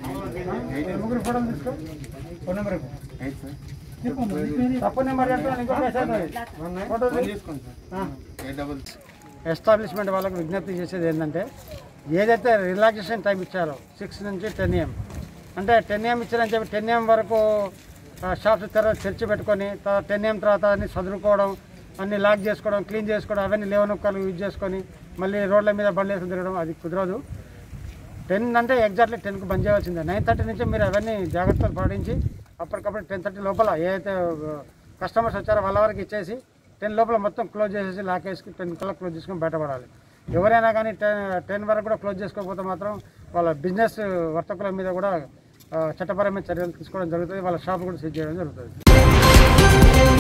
ముగ్గురు ఫోటోలు తీసుకో ఫోన్ నెంబర్ ఇవ్వు. ఎయిట్ సార్ తప్పు నెంబర్ చెప్తాను ఇంకో మెసేజ్ ఫోటో తీసుకోండి సార్ ఎయిట్ డబల్ ఎస్టాబ్లిష్మెంట్ వాళ్ళకి విజ్ఞప్తి చేసేది ఏంటంటే ఏదైతే రిలాక్సేషన్ టైం ఇచ్చారో సిక్స్ నుంచి టెన్ ఏఎం అంటే టెన్ ఏఎం ఇచ్చారని చెప్పి టెన్ ఏఎం వరకు ఆ, షాప్స్ తెర తెరిచి పెట్టుకొని తర్వాత టెన్ ఏఎం తర్వాత అన్ని చదువుకోవడం అన్ని లాక్ చేసుకోవడం క్లీన్ చేసుకోవడం అవన్నీ లేవనొక్కలు యూజ్ చేసుకొని మళ్ళీ రోడ్ల మీద బండ్లు వేసి తిరగడం అది కుదరదు టెన్ అంటే ఎగ్జాక్ట్లీ టెన్కి బంద్ చేయాల్సిందే నైన్ థర్టీ నుంచి మీరు అవన్నీ జాగ్రత్తలు పాటించి అప్పటికప్పుడు టెన్ థర్టీ లోపల ఏదైతే కస్టమర్స్ వచ్చారో వాళ్ళ వరకు ఇచ్చేసి టెన్ లోపల మొత్తం క్లోజ్ చేసేసి లాక్ వేసి టెన్ కల్లా క్లోజ్ చేసుకొని బయటపడాలి ఎవరైనా కానీ టెన్ టెన్ వరకు కూడా క్లోజ్ చేసుకోకపోతే మాత్రం వాళ్ళ బిజినెస్ వర్తకుల మీద కూడా ఆ, చట్టపరమైన చర్యలు తీసుకోవడం జరుగుతుంది వాళ్ళ షాప్ కూడా సీజ్ చేయడం జరుగుతుంది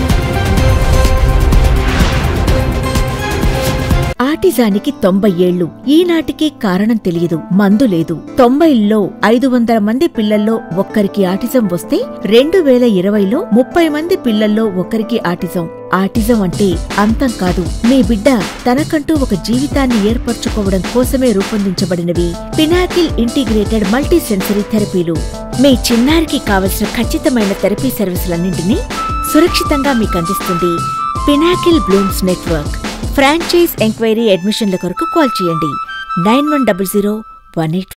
ఆటిజానికి తొంభై ఏళ్లు ఈనాటికి కారణం తెలియదు మందు లేదు తొంభైల్లో ఐదు వందల మంది పిల్లల్లో ఒక్కరికి ఆటిజం వస్తే రెండు వేల ఇరవైలో ముప్పై మంది పిల్లల్లో ఒక్కరికి ఆటిజం ఆటిజం అంటే అంతం కాదు మీ బిడ్డ తనకంటూ ఒక జీవితాన్ని ఏర్పరచుకోవడం కోసమే రూపొందించబడినవి పినాకిల్ ఇంటిగ్రేటెడ్ మల్టీ సెన్సరీ థెరపీలు మీ చిన్నారికి కావలసిన ఖచ్చితమైన థెరపీ సర్వీసులన్నింటినీ సురక్షితంగా మీకు అందిస్తుంది Pinnacle Blooms network franchise enquiry అడ్మిషన్ల కొరకు కాల్ చేయండి nine one double zero one eight